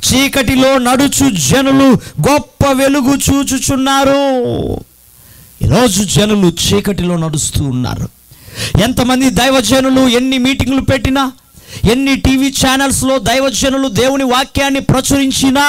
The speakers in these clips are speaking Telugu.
చీకటిలో నడుచు జనులు గొప్ప వెలుగు చూచుచున్నారు ఈరోజు జనులు చీకటిలో నడుస్తూ ఉన్నారు ఎంతమంది దైవజనులు ఎన్ని మీటింగ్లు పెట్టినా ఎన్ని టీవీ ఛానల్స్లో దైవజనులు దేవుని వాక్యాన్ని ప్రచురించినా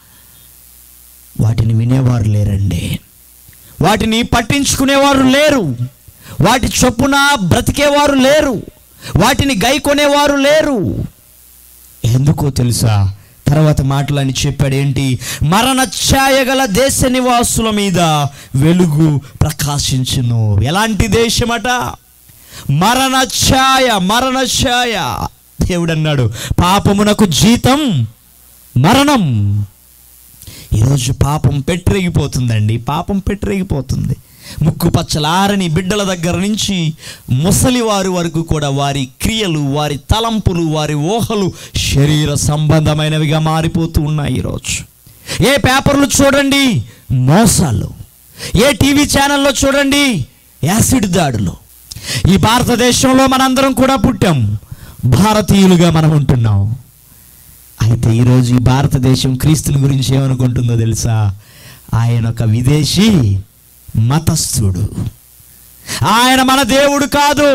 వాటిని వినేవారు లేరండి వాటిని పట్టించుకునేవారు లేరు వాటి చొప్పున బ్రతికేవారు లేరు వాటిని గైకొనేవారు లేరు ఎందుకో తెలుసా తర్వాత మాటలని చెప్పాడు ఏంటి మరణ ఛాయ గల దేశ నివాసుల మీద వెలుగు ప్రకాశించును ఎలాంటి దేశమట మరణ ఛాయ మరణ ఛాయ దేవుడు అన్నాడు పాపమునకు జీతం మరణం ఈరోజు పాపం పెట్టిరేగిపోతుందండి పాపం పెట్టిరేగిపోతుంది ముక్కు పచ్చలారని బిడ్డల దగ్గర నుంచి ముసలి వారి వరకు కూడా వారి క్రియలు వారి తలంపులు వారి ఊహలు శరీర సంబంధమైనవిగా మారిపోతూ ఉన్నాయి ఈరోజు ఏ పేపర్లు చూడండి మోసాలు ఏ టీవీ ఛానల్లో చూడండి యాసిడ్ దాడులు ఈ భారతదేశంలో మనందరం కూడా పుట్టాం భారతీయులుగా మనం ఉంటున్నాం అయితే ఈరోజు ఈ భారతదేశం క్రీస్తుని గురించి ఏమనుకుంటుందో తెలుసా ఆయన ఒక విదేశీ మతస్థుడు ఆయన మన దేవుడు కాదు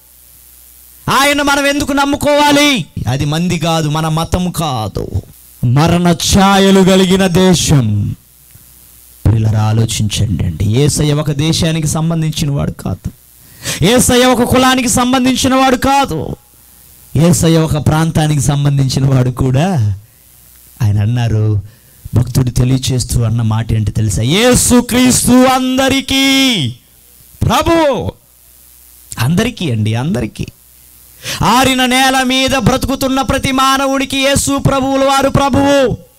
ఆయన మనం ఎందుకు నమ్ముకోవాలి అది మంది కాదు మన మతం కాదు మరణ ఛాయలు కలిగిన దేశం పిల్లలు ఆలోచించండి అండి ఏసయ్య ఒక దేశానికి సంబంధించిన వాడు కాదు ఏసయ్య ఒక కులానికి సంబంధించిన వాడు కాదు ఏసయ్య ఒక ప్రాంతానికి సంబంధించిన వాడు కూడా ఆయన అన్నారు భక్తుడు తెలియచేస్తూ అన్న మాట ఏంటి తెలుసా యేసు క్రీస్తు అందరికీ ప్రభు అందరికీ అండి అందరికీ ఆరిన నేల మీద బ్రతుకుతున్న ప్రతి మానవుడికి యేసు ప్రభువులు వారు ప్రభువు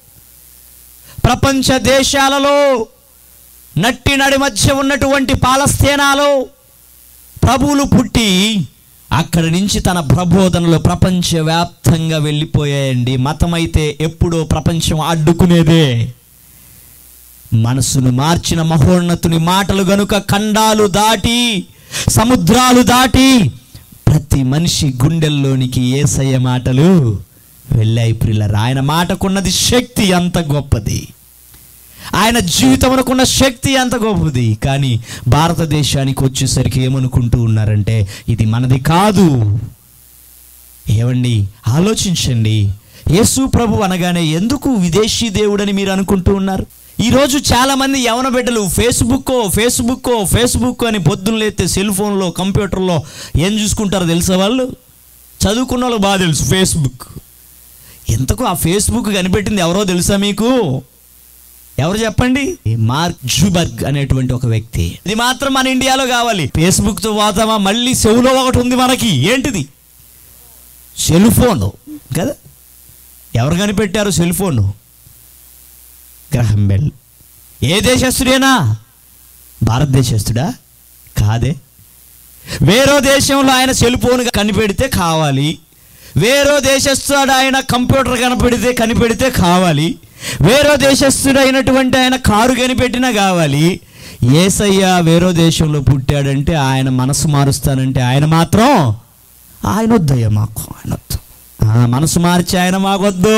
ప్రపంచ దేశాలలో నట్టి నడి మధ్య ఉన్నటువంటి పాలస్తీనాలో ప్రభువులు పుట్టి అక్కడి నుంచి తన ప్రబోధనలు ప్రపంచవ్యాప్తంగా వెళ్ళిపోయాయండి మతం అయితే ఎప్పుడో ప్రపంచం అడ్డుకునేదే మనసును మార్చిన మహోన్నతుని మాటలు గనుక ఖండాలు దాటి సముద్రాలు దాటి ప్రతి మనిషి గుండెల్లోనికి ఏసయ్య మాటలు వెళ్ళాయి ప్రిల్లర్ ఆయన మాటకున్నది శక్తి అంత గొప్పది ఆయన జీవితమునకున్న శక్తి అంత గొప్పది కానీ భారతదేశానికి వచ్చేసరికి ఏమనుకుంటూ ఉన్నారంటే ఇది మనది కాదు ఏమండి ఆలోచించండి యేసు ప్రభు అనగానే ఎందుకు విదేశీ దేవుడని మీరు అనుకుంటూ ఉన్నారు ఈరోజు చాలామంది యవన బిడ్డలు ఫేస్బుక్ ఫేస్బుక్ ఫేస్బుక్ అని పొద్దున్న లేతే సెల్ ఫోన్లో కంప్యూటర్లో ఏం చూసుకుంటారో తెలుసా వాళ్ళు చదువుకున్న వాళ్ళు బాగా తెలుసు ఫేస్బుక్ ఎంతకు ఆ ఫేస్బుక్ కనిపెట్టింది ఎవరో తెలుసా మీకు ఎవరు చెప్పండి మార్క్ జూబర్గ్ అనేటువంటి ఒక వ్యక్తి ఇది మాత్రం మన ఇండియాలో కావాలి ఫేస్బుక్ తో పోతామా మళ్ళీ చెవులో ఒకటి ఉంది మనకి ఏంటిది సెల్ ఫోన్ కదా ఎవరు కనిపెట్టారు సెల్ ఫోన్ గ్రహం బెల్ ఏ దేశస్తుడేనా భారతదేశస్తుడా కాదే వేరే దేశంలో ఆయన సెల్ ఫోన్ కనిపెడితే కావాలి వేరే దేశస్తుడు ఆయన కంప్యూటర్ కనిపెడితే కనిపెడితే కావాలి వేరే దేశస్తుడు అయినటువంటి ఆయన కారు కనిపెట్టినా కావాలి ఏసయ్య వేరే దేశంలో పుట్టాడంటే ఆయన మనసు మారుస్తానంటే ఆయన మాత్రం ఆయన వద్దయ్య మాకు ఆయన వద్దు ఆ, మనసు మార్చి ఆయన మాకొద్దు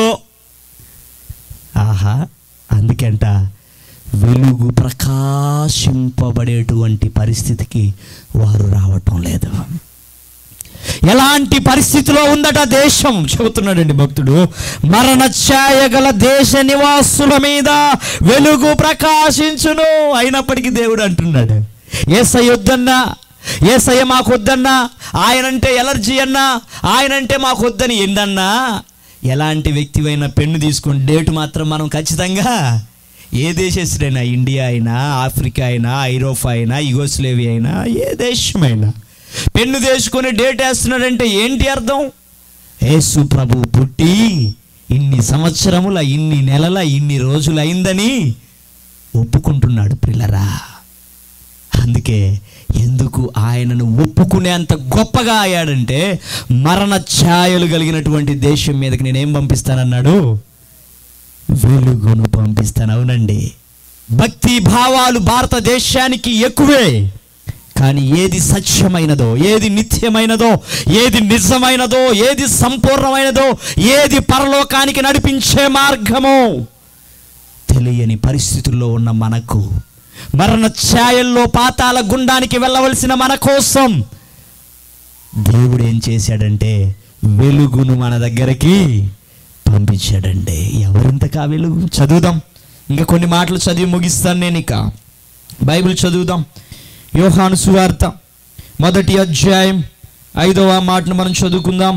ఆహా అందుకంట వెలుగు ప్రకాశింపబడేటువంటి పరిస్థితికి వారు రావటం లేదు ఎలాంటి పరిస్థితిలో ఉందట దేశం చెబుతున్నాడండి భక్తుడు మరణ ఛాయ గల దేశ నివాసుల మీద వెలుగు ప్రకాశించును అయినప్పటికీ దేవుడు అంటున్నాడు ఏసై వద్దన్నా ఏసయ్య మాకు వద్దన్నా ఆయనంటే ఎలర్జీ అన్నా ఆయనంటే మాకు వద్దని ఏందన్నా ఎలాంటి వ్యక్తివైనా పెన్ను తీసుకుని డేట్ మాత్రం మనం ఖచ్చితంగా ఏ దేశస్తుడైనా ఇండియా అయినా ఆఫ్రికా అయినా ఐరోపా అయినా యుగోస్లేవియా అయినా ఏ దేశమైనా పెన్ను తీసుకొని డేట్ వేస్తున్నాడంటే ఏంటి అర్థం యేసు ప్రభు పుట్టి ఇన్ని సంవత్సరముల ఇన్ని నెలల ఇన్ని రోజులు అయిందని ఒప్పుకుంటున్నాడు పిల్లరా అందుకే ఎందుకు ఆయనను ఒప్పుకునేంత గొప్పగా అయ్యాడంటే మరణ ఛాయలు కలిగినటువంటి దేశం మీదకి నేనేం పంపిస్తానన్నాడు వెలుగును పంపిస్తాను అవునండి భక్తి భావాలు భారతదేశానికి ఎక్కువే కానీ ఏది సత్యమైనదో ఏది నిత్యమైనదో ఏది నిజమైనదో ఏది సంపూర్ణమైనదో ఏది పరలోకానికి నడిపించే మార్గమో తెలియని పరిస్థితుల్లో ఉన్న మనకు మరణ ఛాయల్లో పాతాల గుండానికి వెళ్ళవలసిన మన కోసం దేవుడు ఏం చేశాడంటే వెలుగును మన దగ్గరికి పంపించాడండి ఎవరింతకా వెలుగు చదువుదాం ఇంకా కొన్ని మాటలు చదివి ముగిస్తాను నేను ఇక బైబిల్ చదువుదాం యోహాను సువార్త మొదటి అధ్యాయం ఐదవ మాటను మనం చదువుకుందాం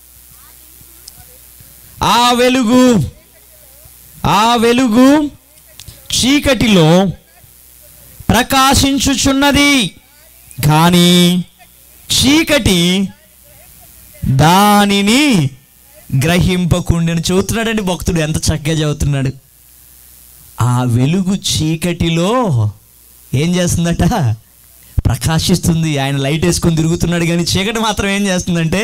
ఆ వెలుగు ఆ వెలుగు చీకటిలో ప్రకాశించుచున్నది కానీ చీకటి దానిని గ్రహింపకుండని చదువుతున్నాడండి భక్తుడు ఎంత చక్కగా చదువుతున్నాడు ఆ వెలుగు చీకటిలో ఏం చేస్తుందట ప్రకాశిస్తుంది ఆయన లైట్ వేసుకొని తిరుగుతున్నాడు కానీ చీకటి మాత్రం ఏం చేస్తుందంటే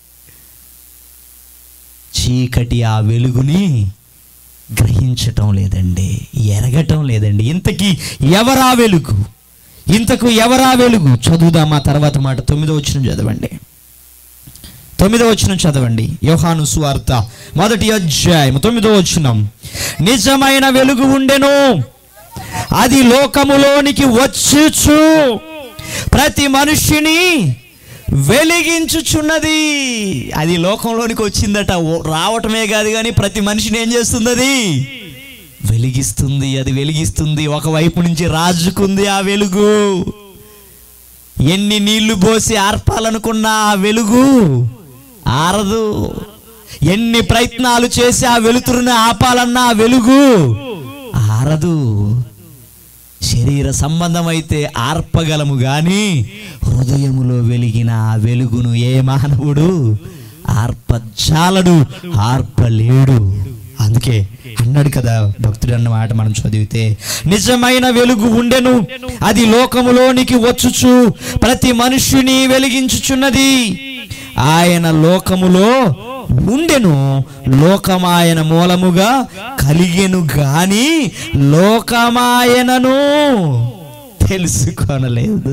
చీకటి ఆ వెలుగుని గ్రహించటం లేదండి ఎరగటం లేదండి ఇంతకీ ఎవరా వెలుగు ఇంతకు ఎవరా వెలుగు చదువుదాం ఆ తర్వాత మాట తొమ్మిదో వచ్చిన చదవండి తొమ్మిదో వచనం చదవండి యోహాను సువార్త మొదటి అధ్యాయం తొమ్మిదో వచనం నిజమైన వెలుగు ఉండెను అది లోకములోనికి వచ్చుచు ప్రతి మనుష్యుని వెలిగించుచున్నది అది లోకంలోనికి వచ్చిందట ఓ- రావటమే కాదు కానీ ప్రతి మనిషిని ఏం చేస్తుంది అది వెలిగిస్తుంది అది వెలిగిస్తుంది ఒకవైపు నుంచి రాజుకుంది ఆ వెలుగు ఎన్ని నీళ్లు పోసి ఆర్పాలనుకున్నా ఆ వెలుగు ఆరదు ఎన్ని ప్రయత్నాలు చేసి ఆ వెలుతురుని ఆపాలన్నా ఆ వెలుగు ఆరదు శరీర సంబంధమైతే ఆర్పగలము గాని హృదయములో వెలిగిన ఆ వెలుగును ఏ మానవుడు ఆర్పజాలడు ఆర్పలేడు అందుకే అన్నాడు కదా భక్తుడు అన్న మాట మనం చదివితే నిజమైన వెలుగు ఉండెను అది లోకములోనికి వచ్చుచు ప్రతి మనుష్యుని వెలిగించుచున్నది ఆయన లోకములో ఉండెను లోకమాయన మూలముగా కలిగెను గాని లోకమాయనను తెలుసుకొనలేదు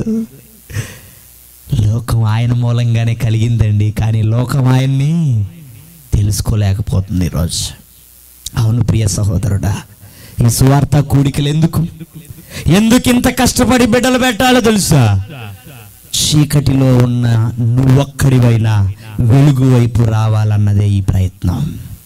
లోకం ఆయన మూలంగానే కలిగిందండి కానీ లోకం ఆయన్ని తెలుసుకోలేకపోతుంది ఈరోజు అవును ప్రియ సహోదరుడా ఈ సువార్త కూడికలు ఎందుకు ఎందుకు ఇంత కష్టపడి బిడ్డలు పెట్టాలో తెలుసా చీకటిలో ఉన్న నువ్వొక్కడివైనా వెలుగు వైపు రావాలన్నదే ఈ ప్రయత్నం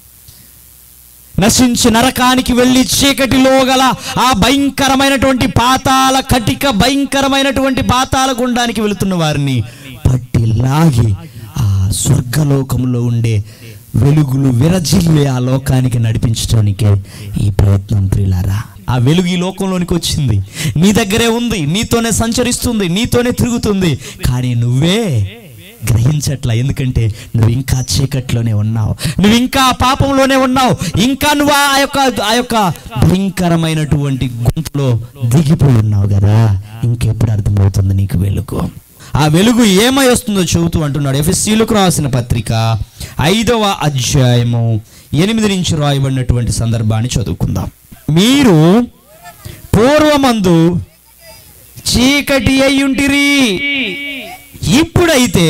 నశించి నరకానికి వెళ్ళి చీకటిలో గల ఆ భయంకరమైనటువంటి పాతాల కటిక భయంకరమైనటువంటి పాతాల గుండానికి వెళుతున్న వారిని పట్టి లాగి ఆ స్వర్గలోకంలో ఉండే వెలుగులు విరజిల్లి ఆ లోకానికి నడిపించడానికే ఈ ప్రయత్నం ప్రియులారా ఆ వెలుగు ఈ లోకంలోనికి వచ్చింది నీ దగ్గరే ఉంది నీతోనే సంచరిస్తుంది నీతోనే తిరుగుతుంది కానీ నువ్వే గ్రహించట్లా ఎందుకంటే నువ్వు ఇంకా చీకట్లోనే ఉన్నావు నువ్వు ఇంకా ఆ పాపంలోనే ఉన్నావు ఇంకా నువ్వు ఆ యొక్క ఆ యొక్క భయంకరమైనటువంటి గుంపులో దిగిపోయి ఉన్నావు కదా ఇంకెప్పుడు అర్థమవుతుంది నీకు వెలుగు ఆ వెలుగు ఏమై వస్తుందో చెబుతూ అంటున్నాడు ఎఫ్ఎస్సీలకు రాసిన పత్రిక ఐదవ అధ్యాయము ఎనిమిది నుంచి రాయబడినటువంటి సందర్భాన్ని చదువుకుందాం మీరు పూర్వమందు చీకటి అయ్యుంటిరి ఇప్పుడైతే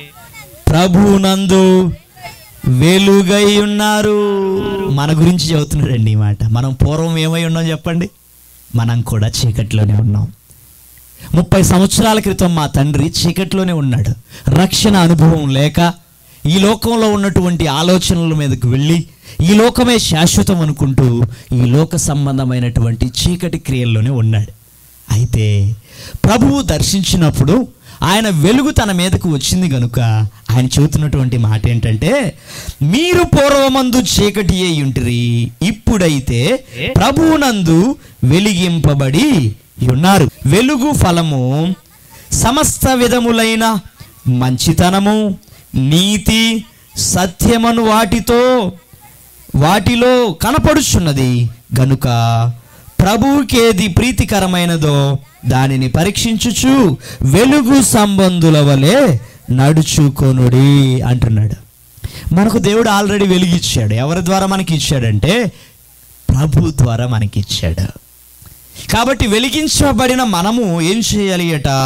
ప్రభునందు వెలుగై ఉన్నారు మన గురించి చెబుతున్నాడండి ఈ మాట మనం పూర్వం ఏమై ఉన్నాం చెప్పండి మనం కూడా చీకట్లోనే ఉన్నాం ముప్పై సంవత్సరాల క్రితం మా తండ్రి చీకట్లోనే ఉన్నాడు రక్షణ అనుభవం లేక ఈ లోకంలో ఉన్నటువంటి ఆలోచనల మీదకు వెళ్ళి ఈ లోకమే శాశ్వతం అనుకుంటూ ఈ లోక సంబంధమైనటువంటి చీకటి క్రియల్లోనే ఉన్నాడు అయితే ప్రభువు దర్శించినప్పుడు ఆయన వెలుగు తన మీదకు వచ్చింది కనుక ఆయన చెబుతున్నటువంటి మాట ఏంటంటే మీరు పూర్వమందు చీకటి అయి ఉంటిరి ఇప్పుడైతే ప్రభువునందు వెలిగింపబడి ఉన్నారు వెలుగు ఫలము సమస్త విధములైన మంచితనము నీతి సత్యమను వాటితో వాటిలో కనపడుచున్నది గనుక ప్రభువుకేది ప్రీతికరమైనదో దానిని పరీక్షించుచు వెలుగు సంబంధుల వలె నడుచుకొనుడి అంటున్నాడు మనకు దేవుడు ఆల్రెడీ వెలుగిచ్చాడు ఎవరి ద్వారా మనకి ఇచ్చాడంటే ప్రభు ద్వారా మనకి ఇచ్చాడు కాబట్టి వెలిగించబడిన మనము ఏం చేయాలి అట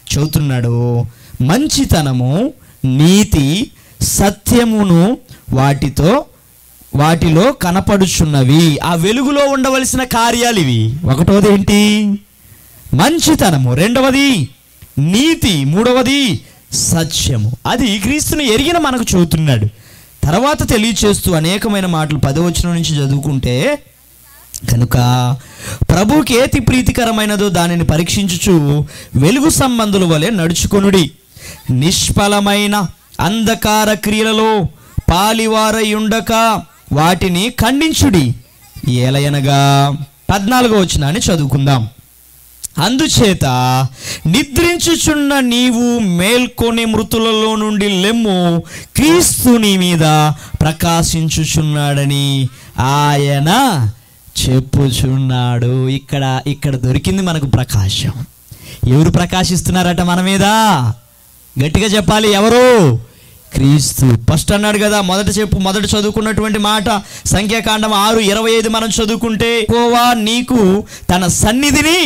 చెబుతున్నాడు మంచితనము నీతి సత్యమును వాటితో వాటిలో కనపడుచున్నవి ఆ వెలుగులో ఉండవలసిన కార్యాలు ఇవి ఒకటోది ఏంటి మంచితనము రెండవది నీతి మూడవది సత్యము అది క్రీస్తుని ఎరిగిన మనకు చెబుతున్నాడు తర్వాత తెలియచేస్తూ అనేకమైన మాటలు పదవచనం నుంచి చదువుకుంటే కనుక ప్రభుకి ఏతి ప్రీతికరమైనదో దానిని పరీక్షించుచు వెలుగు సంబంధుల వలె నడుచుకొనుడి నిష్ఫలమైన అంధకార క్రియలలో పాలివారయుండక వాటిని ఖండించుడి ఏలయనగా పద్నాలుగో వచ్చినాన్ని చదువుకుందాం అందుచేత నిద్రించుచున్న నీవు మేల్కొని మృతులలో నుండి లెమ్ము క్రీస్తు నీ మీద ప్రకాశించుచున్నాడని ఆయన చెప్పుచున్నాడు ఇక్కడ ఇక్కడ దొరికింది మనకు ప్రకాశం ఎవరు ప్రకాశిస్తున్నారట మన మీద గట్టిగా చెప్పాలి ఎవరు క్రీస్తు ఫస్ట్ అన్నాడు కదా మొదట చెప్పు మొదట చదువుకున్నటువంటి మాట సంఖ్యాకాండం ఆరు ఇరవై ఐదు మనం చదువుకుంటే కోవా నీకు తన సన్నిధిని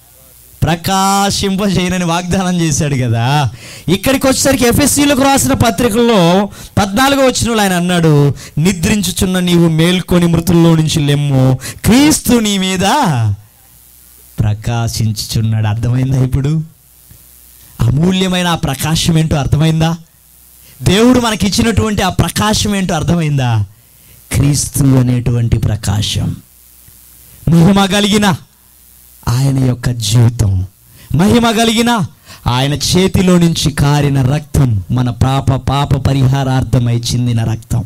ప్రకాశింపజేయనని వాగ్దానం చేశాడు కదా ఇక్కడికి వచ్చేసరికి ఎఫ్ఎస్సీలకు రాసిన పత్రికల్లో పద్నాలుగో వచ్చిన ఆయన అన్నాడు నిద్రించుచున్న నీవు మేల్కొని మృతుల్లో నుంచి లెమ్ము క్రీస్తు నీ మీద ప్రకాశించుచున్నాడు అర్థమైందా ఇప్పుడు అమూల్యమైన ఆ ప్రకాశం ఏంటో అర్థమైందా దేవుడు మనకిచ్చినటువంటి ఆ ప్రకాశం ఏంటో అర్థమైందా క్రీస్తు అనేటువంటి ప్రకాశం మహిమ కలిగిన ఆయన యొక్క జీవితం మహిమ కలిగిన ఆయన చేతిలో నుంచి కారిన రక్తం మన పాప పాప పరిహారార్థమై చిందిన రక్తం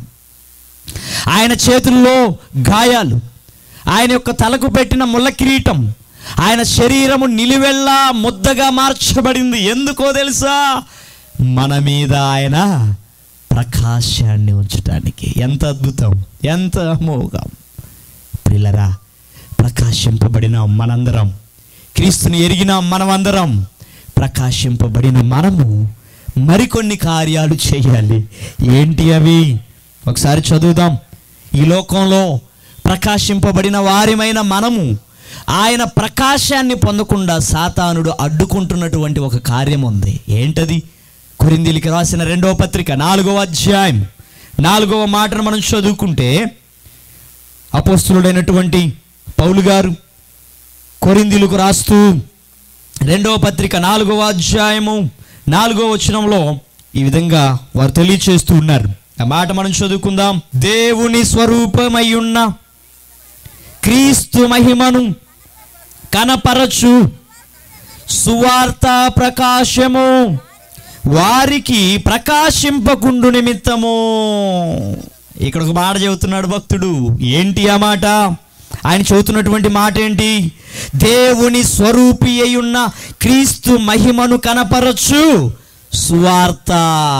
ఆయన చేతుల్లో గాయాలు ఆయన యొక్క తలకు పెట్టిన ముళ్ళ కిరీటం ఆయన శరీరము నిలువెల్లా ముద్దగా మార్చబడింది ఎందుకో తెలుసా మన మీద ఆయన ప్రకాశాన్ని ఉంచటానికి ఎంత అద్భుతం ఎంత అమోఘం పిల్లరా ప్రకాశింపబడిన మనందరం క్రీస్తుని ఎరిగిన మనమందరం ప్రకాశింపబడిన మనము మరికొన్ని కార్యాలు చేయాలి ఏంటి అవి ఒకసారి చదువుదాం ఈ లోకంలో ప్రకాశింపబడిన వారిమైన మనము ఆయన ప్రకాశాన్ని పొందకుండా సాతానుడు అడ్డుకుంటున్నటువంటి ఒక కార్యం ఉంది ఏంటది కొరిందీలికి రాసిన రెండవ పత్రిక నాలుగవ అధ్యాయం నాలుగవ మాటను మనం చదువుకుంటే అపోస్తులుడైనటువంటి పౌలు గారు కొరిందీలకు రాస్తూ రెండవ పత్రిక నాలుగవ అధ్యాయము నాలుగవ వచనంలో ఈ విధంగా వారు తెలియచేస్తూ ఉన్నారు ఆ మాట మనం చదువుకుందాం దేవుని స్వరూపమై ఉన్న క్రీస్తు మహిమను కనపరచు సువార్త ప్రకాశము వారికి ప్రకాశింపకుండు నిమిత్తము ఇక్కడ ఒక మాట చెబుతున్నాడు భక్తుడు ఏంటి ఆ మాట ఆయన చెబుతున్నటువంటి మాట ఏంటి దేవుని స్వరూపి అయి ఉన్న క్రీస్తు మహిమను కనపరచు సువార్త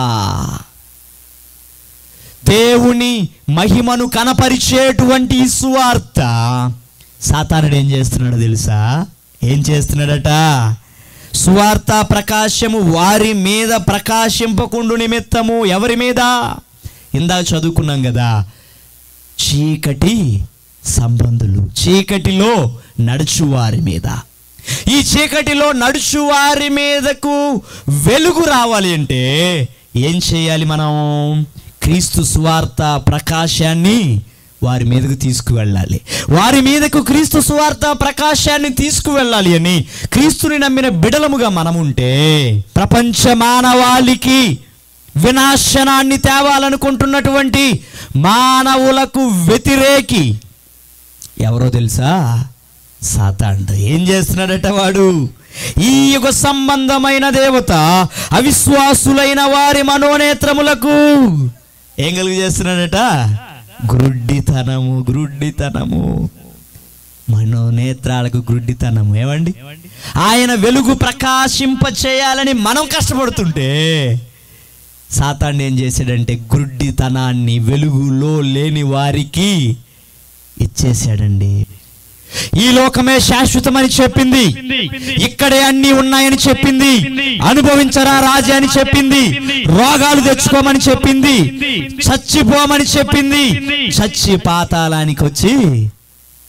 దేవుని మహిమను కనపరిచేటువంటి ఈ సువార్త సాతానుడు ఏం చేస్తున్నాడో తెలుసా ఏం చేస్తున్నాడట సువార్త ప్రకాశము వారి మీద ప్రకాశింపకుండు నిమిత్తము ఎవరి మీద ఇందాక చదువుకున్నాం కదా చీకటి సంబంధులు చీకటిలో నడుచు వారి మీద ఈ చీకటిలో నడుచు వారి మీదకు వెలుగు రావాలి అంటే ఏం చేయాలి మనం క్రీస్తు సువార్త ప్రకాశాన్ని వారి మీదకు తీసుకువెళ్ళాలి వారి మీదకు క్రీస్తు సువార్త ప్రకాశాన్ని తీసుకువెళ్ళాలి అని క్రీస్తుని నమ్మిన బిడలముగా మనముంటే ప్రపంచ మానవాళికి వినాశనాన్ని తేవాలనుకుంటున్నటువంటి మానవులకు వ్యతిరేకి ఎవరో తెలుసా సాతాండు ఏం చేస్తున్నాడట వాడు ఈ యుగ సంబంధమైన దేవత అవిశ్వాసులైన వారి మనోనేత్రములకు ఏం కలుగు చేస్తున్నాడట గ్రుడ్డితనము గ్రుడ్డితనము మనోనేత్రాలకు గ్రుడ్డితనము ఏమండి ఆయన వెలుగు ప్రకాశింప చేయాలని మనం కష్టపడుతుంటే సాతాన్ని ఏం చేశాడంటే గ్రుడ్డితనాన్ని వెలుగులో లేని వారికి ఇచ్చేశాడండి ఈ లోకమే శాశ్వతమని చెప్పింది ఇక్కడే అన్ని ఉన్నాయని చెప్పింది అనుభవించరా రాజా అని చెప్పింది రోగాలు తెచ్చుకోమని చెప్పింది చచ్చిపోమని చెప్పింది చచ్చి పాతాళానికి వచ్చి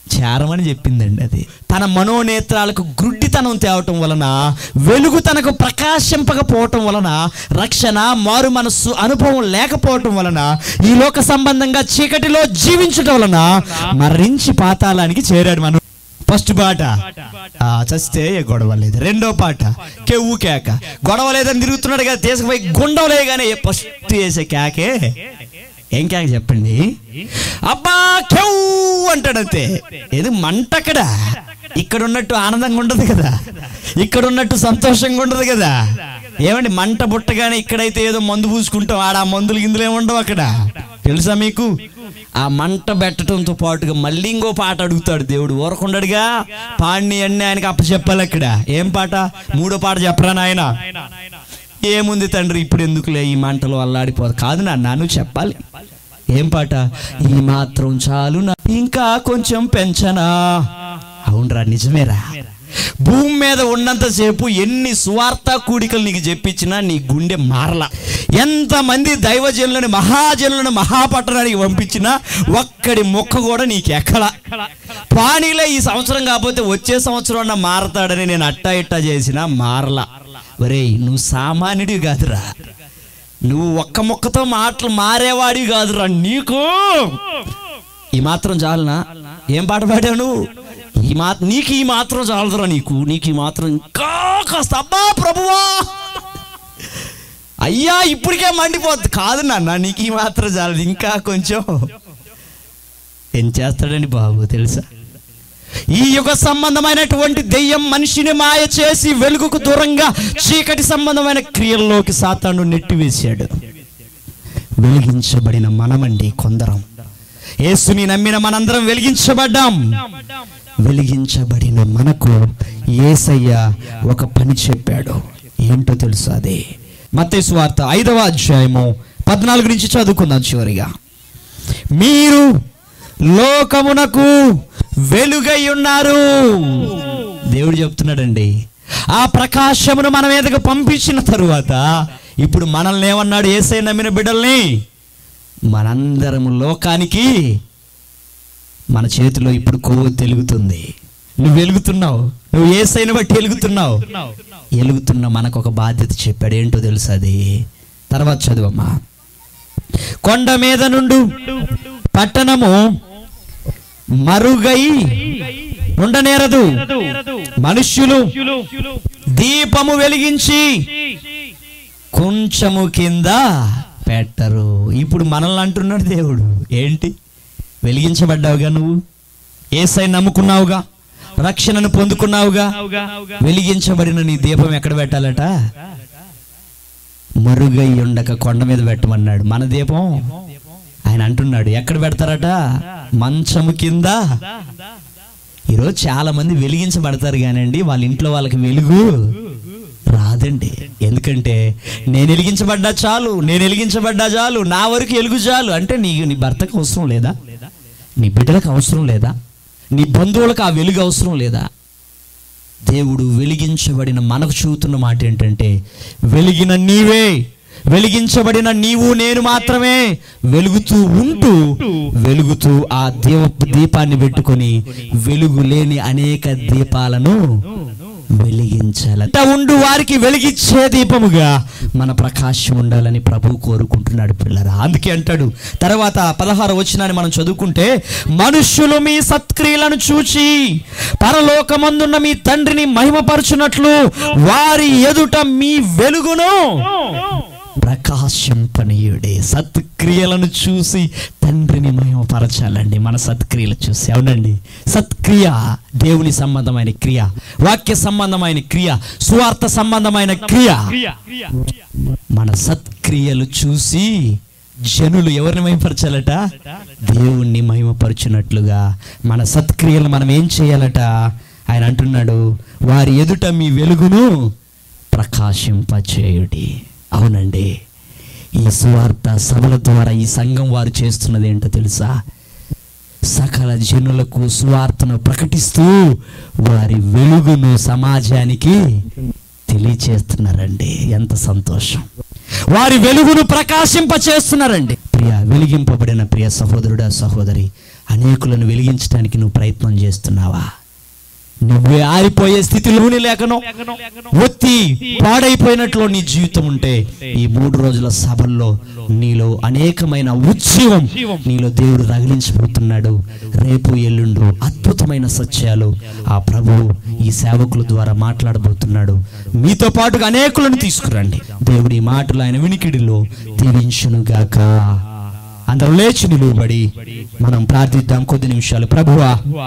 చేరమని చెప్పిందండి అది తన మనోనేత్రాలకు గ్రుడ్డితనం తేవటం వలన వెలుగు తనకు ప్రకాశింపకపోవటం వలన రక్షణ మారు మనస్సు అనుభవం లేకపోవటం వలన ఈ లోక సంబంధంగా చీకటిలో జీవించటం వలన మరించి పాతాళానికి చేరాడు మనం ఫస్ట్ పాట ఆ, చస్తే ఏ గొడవ లేదు రెండో పాట కెవ్వు కేక గొడవ లేదని తిరుగుతున్నాడు కదా తీసుకుపోయి గుండవలే కానీ ఫస్ట్ వేసే కేకే ఏం కేక చెప్పండి అబ్బా కెవ్ అంటాడంతే ఏది మంట అక్కడ ఇక్కడ ఉన్నట్టు ఆనందంగా ఉండదు కదా ఇక్కడ ఉన్నట్టు సంతోషంగా ఉండదు కదా ఏమండి మంట పుట్టగానే ఇక్కడైతే ఏదో మందు పూసుకుంటాం ఆడ ఆ మందులు గిందులు ఏమి ఉండవు అక్కడ తెలుసా మీకు ఆ మంట పెట్టడంతో పాటుగా మళ్ళీ ఇంకో పాట అడుగుతాడు దేవుడు ఊరకుండడుగా పాడిని అన్ని ఆయనకి అప్పచెప్పాలి అక్కడ ఏం పాట మూడో పాట చెప్పరా నాయన ఏముంది తండ్రి ఇప్పుడు ఎందుకులే ఈ మంటలు అల్లాడిపోదు కాదు నాన్న నువ్వు చెప్పాలి ఏం పాట ఈ మాత్రం చాలు నా ఇంకా కొంచెం పెంచనా అవునరా నిజమేరా భూమి మీద ఉన్నంతసేపు ఎన్ని స్వార్థ కూడికలు నీకు చెప్పించినా నీ గుండె మారల ఎంతమంది దైవజనులను మహాజనులను మహాపట్టణానికి పంపించినా ఒక్కడి మొక్క కూడా నీకు ఎక్కల పానీలే ఈ సంవత్సరం కాకపోతే వచ్చే సంవత్సరం అన్న మారతాడని నేను అట్టా ఇట్టా చేసినా మారలా ఒరేయ్ నువ్వు సామాన్యుడివి కాదురా నువ్వు ఒక్క మొక్కతో మాటలు మారేవాడివి కాదురా నీకు ఈ మాత్రం చాలునా ఏం పాట పాడావు నువ్వు ఈ మా నీకు ఈ మాత్రం చాలదురా నీకు నీకు ఈ మాత్రం ఇంకా కాస్త అబ్బా ప్రభువా అయ్యా ఇప్పటికే మండిపోద్ది కాదు నాన్న నీకు ఈ మాత్రం చాలదు ఇంకా కొంచెం ఏం చేస్తాడండి బాబు తెలుసా ఈ యుగ సంబంధమైనటువంటి దెయ్యం మనిషిని మాయ చేసి వెలుగుకు దూరంగా చీకటి సంబంధమైన క్రియల్లోకి సాతాను నెట్టివేశాడు వెలిగించబడిన మనమండి కొందరం యేసుని నమ్మిన మనందరం వెలిగించబడ్డాం వెలిగించబడిన మనకు యేసయ్య ఒక పని చెప్పాడు ఏంటో తెలుసు అదే మత్తయి వార్త ఐదవ అధ్యాయము పద్నాలుగు నుంచి చదువుకుందాం చివరిగా మీరు లోకమునకు వెలుగై ఉన్నారు దేవుడు చెప్తున్నాడండి ఆ ప్రకాశమును మన మీదకు పంపించిన తరువాత ఇప్పుడు మనల్ని ఏమన్నాడు ఏసై నమ్మిన బిడ్డల్ని మనందరము లోకానికి మన చేతిలో ఇప్పుడు కొవ్వు తెలుగుతుంది నువ్వు వెలుగుతున్నావు నువ్వు ఏసైన బట్టి వెలుగుతున్నావు వెలుగుతున్న మనకు ఒక బాధ్యత చెప్పాడు ఏంటో తెలుసు అది తర్వాత చదువమ్మా కొండ మీద నుండు పట్టణము మరుగై ఉండనేరదు మనుష్యులు దీపము వెలిగించి కొంచెము కింద పెట్టరు ఇప్పుడు మనల్ని అంటున్నాడు దేవుడు ఏంటి వెలిగించబడ్డావుగా నువ్వు ఏసై నమ్ముకున్నావుగా రక్షణను పొందుకున్నావుగా వెలిగించబడిన నీ దీపం ఎక్కడ పెట్టాలట మరుగై ఉండక కొండ మీద పెట్టమన్నాడు మన దీపం ఆయన అంటున్నాడు ఎక్కడ పెడతారట మంచము కింద ఈరోజు చాలా మంది వెలిగించబడతారు కానండి వాళ్ళ ఇంట్లో వాళ్ళకి వెలుగు రాదండి ఎందుకంటే నేను వెలిగించబడ్డా చాలు నేను వెలిగించబడ్డా చాలు నా వరకు వెలుగు చాలు అంటే నీ నీ భర్తకు అవసరం లేదా నీ బిడ్డలకు అవసరం లేదా నీ బంధువులకు ఆ వెలుగు అవసరం లేదా దేవుడు వెలిగించబడిన మనకు చూతున్న మాట ఏంటంటే వెలిగిన నీవే వెలిగించబడిన నీవు నేను మాత్రమే వెలుగుతూ ఉంటూ వెలుగుతూ ఆ దీవ దీపాన్ని పెట్టుకొని వెలుగు లేని అనేక దీపాలను వెలిగించాలంట ఉండు వారికి వెలిగించే దీపముగా మన ప్రకాశం ఉండాలని ప్రభు కోరుకుంటున్నాడు పిల్లరా అందుకే అంటాడు తర్వాత పదహారు వచ్చినాన్ని మనం చదువుకుంటే మనుష్యులు మీ సత్క్రియలను చూచి పరలోకమందున్న మీ తండ్రిని మహిమపరచునట్లు వారి ఎదుట మీ వెలుగును ప్రకాశింపనీయుడే సత్క్రియలను చూసి తండ్రిని మహిమపరచాలండి మన సత్క్రియలు చూసి అవునండి సత్క్రియ దేవుని సంబంధమైన క్రియ వాక్య సంబంధమైన క్రియ సువార్త సంబంధమైన క్రియ మన సత్క్రియలు చూసి జనులు ఎవరిని మహిమపరచాలట దేవుణ్ణి మహిమపరచునట్లుగా మన సత్క్రియలు మనం ఏం చేయాలట ఆయన అంటున్నాడు వారి ఎదుట మీ వెలుగును ప్రకాశింపచేయుడి అవునండి ఈ సువార్త సభల ద్వారా ఈ సంఘం వారు చేస్తున్నది ఏంటో తెలుసా సకల జనులకు సువార్తను ప్రకటిస్తూ వారి వెలుగును సమాజానికి తెలియచేస్తున్నారండి ఎంత సంతోషం వారి వెలుగును ప్రకాశింప చేస్తున్నారండి ప్రియ వెలిగింపబడిన ప్రియ సహోదరుడా సహోదరి అనేకులను వెలిగించడానికి నువ్వు ప్రయత్నం చేస్తున్నావా నువ్వే ఆరిపోయే స్థితిలోని లేకను ఒత్తి పాడైపోయినట్లు నీ జీవితం ఉంటే ఈ మూడు రోజుల సభల్లో నీలో అనేకమైన ఉజ్జీవం నీలో దేవుడు రగిలించబోతున్నాడు రేపు ఎల్లుండు అద్భుతమైన సత్యాలు ఆ ప్రభు ఈ సేవకుల ద్వారా మాట్లాడబోతున్నాడు మీతో పాటుగా అనేకులను తీసుకురండి దేవుడి మాటలు ఆయన వినికిడిలో దీవించునుగాక అందరూ లేచి నిలువబడి మనం ప్రార్థిద్దాం కొద్ది నిమిషాలు ప్రభువా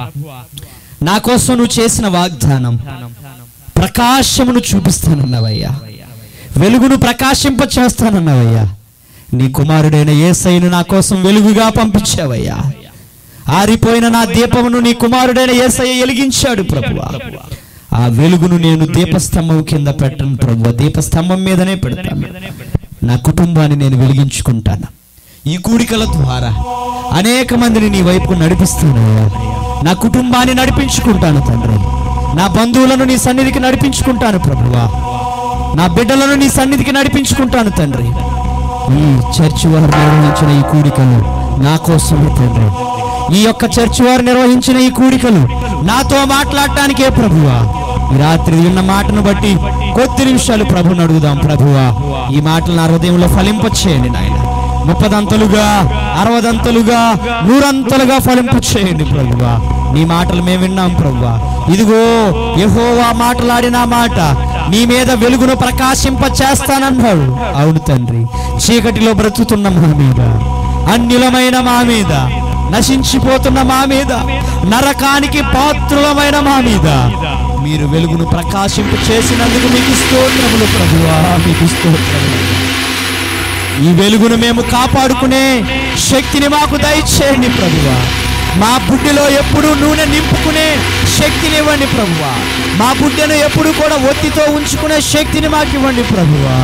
నా కోసం నువ్వు చేసిన వాగ్దానం ప్రకాశమును చూపిస్తానన్నావయ్యా వెలుగును ప్రకాశింప చేస్తానన్నావయ్యా నీ కుమారుడైన ఏసైను నా కోసం వెలుగుగా పంపించావయ్యా ఆరిపోయిన నా దీపమును నీ కుమారుడైన ఏసయ్య వెలిగించాడు ప్రభువా ఆ వెలుగును నేను దీపస్తంభం కింద పెట్టను ప్రభు దీపస్తంభం మీదనే పెడతాను నా కుటుంబాన్ని నేను వెలిగించుకుంటాను ఈ కూడికల ద్వారా అనేక మందిని నీ వైపు నడిపిస్తున్నాను నా కుటుంబాన్ని నడిపించుకుంటాను తండ్రి నా బంధువులను నీ సన్నిధికి నడిపించుకుంటాను ప్రభువా నా బిడ్డలను నీ సన్నిధికి నడిపించుకుంటాను తండ్రి ఈ చర్చి వారు నిర్వహించిన ఈ కూడికలు నా కోసమే తండ్రి ఈ యొక్క చర్చి వారు నిర్వహించిన ఈ కూడికలు నాతో మాట్లాడటానికే ప్రభువా ఈ రాత్రి విన్న మాటను బట్టి కొద్ది నిమిషాలు ప్రభుని అడుగుదాం ప్రభువా ఈ మాటలు నా హృదయంలో ఫలింపచేయండి నాయన ముప్పదంతలుగా అరవదంతలుగా నూరంతలుగా ఫలింపు చేయండి ప్రభువా నీ మాటలు మేము విన్నాం ప్రభువా ఇదిగో యెహోవా మాటలాడిన మాట నీ మీద వెలుగును ప్రకాశింప చేస్తానన్నాడు అవును తండ్రి చీకటిలో బ్రతుకుతున్న మా మీద అన్యులమైన మా మీద నశించిపోతున్న మా మీద నరకానికి పాత్రులమైన మా మీద మీరు వెలుగును ప్రకాశింప చేసినందుకు మీకు స్తోత్రములు ప్రభువా మీకు స్తోత్రములు ఈ వెలుగును మేము కాపాడుకునే శక్తిని మాకు దయచేయండి ప్రభువా మా బుడ్డిలో ఎప్పుడు నూనె నింపుకునే శక్తిని ఇవ్వండి ప్రభువా మా బుడ్డెను ఎప్పుడు కూడా ఒత్తితో ఉంచుకునే శక్తిని మాకు ఇవ్వండి ప్రభువా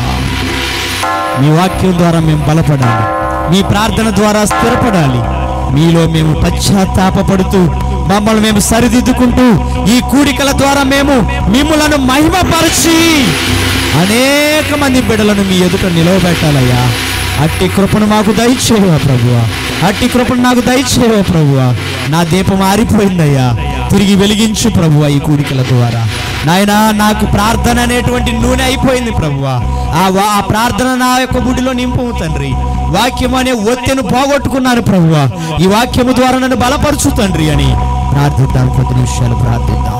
మీ వాక్యం ద్వారా మేము బలపడాలి మీ ప్రార్థన ద్వారా స్థిరపడాలి మీలో మేము పశ్చాత్తాపడుతూ మమ్మల్ని మేము సరిదిద్దుకుంటూ ఈ కూడికల ద్వారా మేము మిమ్మలను మహిమపరిచి అనేక మంది బిడ్డలను మీ ఎదుట నిలవబెట్టాలయ్యా అట్టి కృపను మాకు దయచేయవా ప్రభువా అట్టి కృపను నాకు దయచేయవా ప్రభువా నా దీపం ఆరిపోయిందయ్యా తిరిగి వెలిగించు ప్రభువా ఈ కూడికల ద్వారా నాయనా నాకు ప్రార్థన అనేటువంటి నూనె అయిపోయింది ప్రభువా ఆ వా- ఆ ప్రార్థన నా యొక్క గుడిలో నింపు తండ్రి వాక్యం అనే ఒత్తెను పోగొట్టుకున్నాను ప్రభువా ఈ వాక్యము ద్వారా నన్ను బలపరచు తండ్రి అని ప్రార్థిద్దాం కొద్ది నిమిషాలు ప్రార్థిద్దాం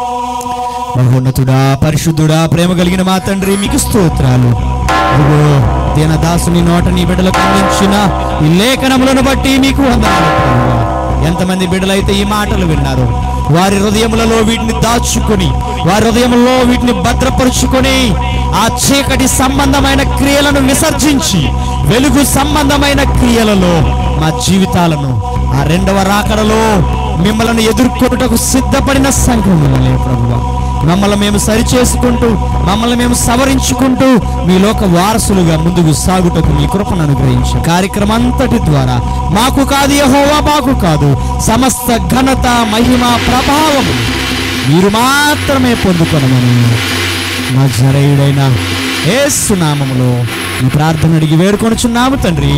మహోన్నతుడా పరిశుద్ధుడా ప్రేమ కలిగిన మా తండ్రి మీకు స్తోత్రాలు ఇదిగో దీనదాసుని నోట నీ బిడ్డలకు అందించిన ఈ లేఖనములను బట్టి మీకు వందనాలు ప్రభువా. ఎంతమంది బిడ్డలైతే ఈ మాటలు విన్నారు వారి హృదయములలో వీటిని దాచుకొని వారి హృదయములో వీటిని భద్రపరుచుకొని ఆ చీకటి సంబంధమైన క్రియలను విసర్జించి వెలుగు సంబంధమైన క్రియలలో మా జీవితాలను ఆ రెండవ రాకడలో మిమ్మల్ని ఎదుర్కొనుటకు సిద్ధపడిన సంఘములనే ప్రభువా మమ్మల్ని మేము సరిచేసుకుంటూ మమ్మల్ని మేము సవరించుకుంటూ మీ లోక వారసులుగా ముందుకు సాగుటకు మీ కృపను అనుగ్రహించి కార్యక్రమం అంతటి ద్వారా మాకు కాదు యెహోవా మాకు కాదు సమస్త ఘనత మహిమ ప్రభావం మీరు మాత్రమే పొందుకొనమని మా జరయుడైన ఏసునామములో ఈ ప్రార్థన అడిగి వేడుకొనుచున్నాము తండ్రి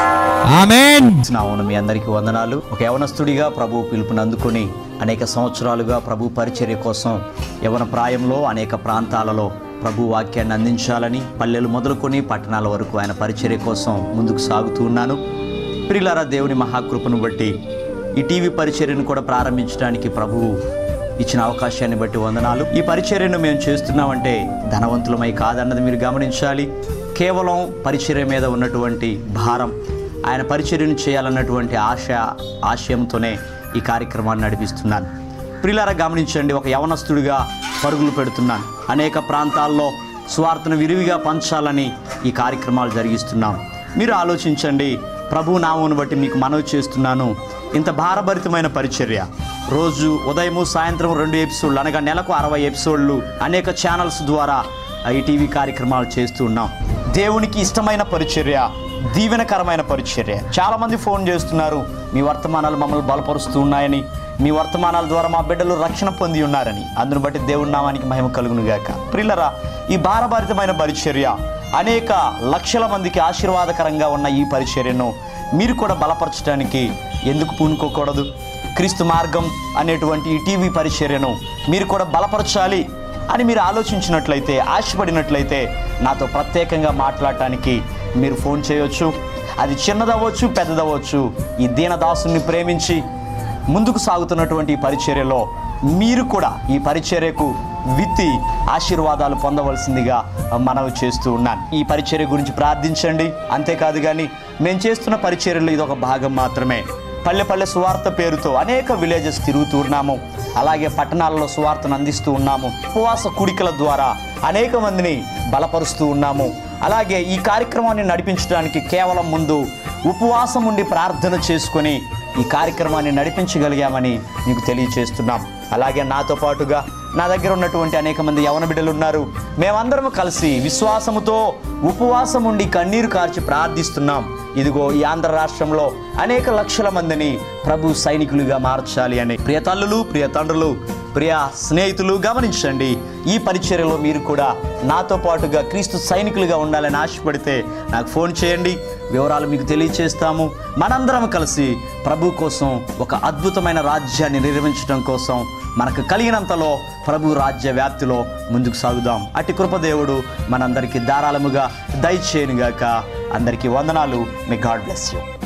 ఆమెన్ అవును మీ అందరికీ వందనాలు ఒక యవనస్తుడిగా ప్రభు పిలుపుని అందుకొని అనేక సంవత్సరాలుగా ప్రభు పరిచర్య కోసం యవన ప్రాయంలో అనేక ప్రాంతాలలో ప్రభు వాక్యాన్ని అందించాలని పల్లెలు మొదలుకొని పట్టణాల వరకు ఆయన పరిచర్య కోసం ముందుకు సాగుతూ ఉన్నాను ప్రిలారా దేవుని మహాకృపను బట్టి ఈ టీవీ పరిచర్యను కూడా ప్రారంభించడానికి ప్రభువు ఇచ్చిన అవకాశాన్ని బట్టి వందనాలు ఈ పరిచర్యను మేము చేస్తున్నామంటే ధనవంతులమై కాదన్నది మీరు గమనించాలి కేవలం పరిచర్య మీద ఉన్నటువంటి భారం ఆయన పరిచర్యను చేయాలన్నటువంటి ఆశ ఆశయంతోనే ఈ కార్యక్రమాన్ని నడిపిస్తున్నాను ప్రిలారా గమనించండి ఒక యవనస్తుడిగా పరుగులు పెడుతున్నాను అనేక ప్రాంతాల్లో స్వార్థను విరివిగా పంచాలని ఈ కార్యక్రమాలు జరిగిస్తున్నాం మీరు ఆలోచించండి ప్రభు నామమును బట్టి మీకు మనవి చేస్తున్నాను ఇంత భారభరితమైన పరిచర్య రోజు ఉదయము సాయంత్రం రెండు ఎపిసోడ్లు అనగా నెలకు అరవై ఎపిసోడ్లు అనేక ఛానల్స్ ద్వారా ఈ టీవీ కార్యక్రమాలు చేస్తూ ఉన్నాం దేవునికి ఇష్టమైన పరిచర్య దీవెనకరమైన పరిచర్య చాలామంది ఫోన్ చేస్తున్నారు మీ వర్తమానాలు మమ్మల్ని బలపరుస్తూ ఉన్నాయని మీ వర్తమానాల ద్వారా మా బిడ్డలు రక్షణ పొంది ఉన్నారని అందును బట్టి దేవుడి నామానికి మహిమ కలుగును గాక ప్రిల్లరా ఈ భారభరితమైన పరిచర్య అనేక లక్షల మందికి ఆశీర్వాదకరంగా ఉన్న ఈ పరిచర్యను మీరు కూడా బలపరచడానికి ఎందుకు పూనుకోకూడదు క్రీస్తు మార్గం అనేటువంటి ఈ టీవీ పరిచర్యను మీరు కూడా బలపరచాలి అని మీరు ఆలోచించినట్లయితే ఆశపడినట్లయితే నాతో ప్రత్యేకంగా మాట్లాడటానికి మీరు ఫోన్ చేయొచ్చు అది చిన్నదవ్వచ్చు పెద్దదవ్వచ్చు ఈ దీనదాసుని ప్రేమించి ముందుకు సాగుతున్నటువంటి ఈ పరిచర్యలో మీరు కూడా ఈ పరిచర్యకు విత్తి ఆశీర్వాదాలు పొందవలసిందిగా మనవి చేస్తూ ఉన్నాను ఈ పరిచర్య గురించి ప్రార్థించండి అంతేకాదు కానీ మేము చేస్తున్న పరిచర్యలో ఇది ఒక భాగం మాత్రమే పల్లె పల్లె సువార్త పేరుతో అనేక విలేజెస్ తిరుగుతూ ఉన్నాము అలాగే పట్టణాలలో సువార్తను అందిస్తూ ఉన్నాము ఉపవాస కుడికల ద్వారా అనేక మందిని బలపరుస్తూ ఉన్నాము అలాగే ఈ కార్యక్రమాన్ని నడిపించడానికి కేవలం ముందు ఉపవాసం ఉండి ప్రార్థన చేసుకొని ఈ కార్యక్రమాన్ని నడిపించగలిగామని మీకు తెలియచేస్తున్నాం అలాగే నాతో పాటుగా నా దగ్గర ఉన్నటువంటి అనేక మంది యవన బిడ్డలు ఉన్నారు మేమందరం కలిసి విశ్వాసముతో ఉపవాసం ఉండి కన్నీరు కార్చి ప్రార్థిస్తున్నాం ఇదిగో ఈ ఆంధ్ర రాష్ట్రంలో అనేక లక్షల మందిని ప్రభు సైనికులుగా మార్చాలి అని ప్రియ తల్లులు ప్రియ తండ్రులు ప్రియ స్నేహితులు గమనించండి ఈ పరిచర్యలో మీరు కూడా నాతో పాటుగా క్రీస్తు సైనికులుగా ఉండాలని ఆశపడితే నాకు ఫోన్ చేయండి వివరాలు మీకు తెలియచేస్తాము మనందరం కలిసి ప్రభు కోసం ఒక అద్భుతమైన రాజ్యాన్ని నిర్మించడం కోసం మనకు కలిగినంతలో ప్రభు రాజ్య వ్యాప్తిలో ముందుకు సాగుదాం అట్టి కృపదేవుడు మనందరికీ ధారాళముగా దయచేయనుగాక అందరికీ వందనాలు మీ గాడ్ బ్లెస్ యూ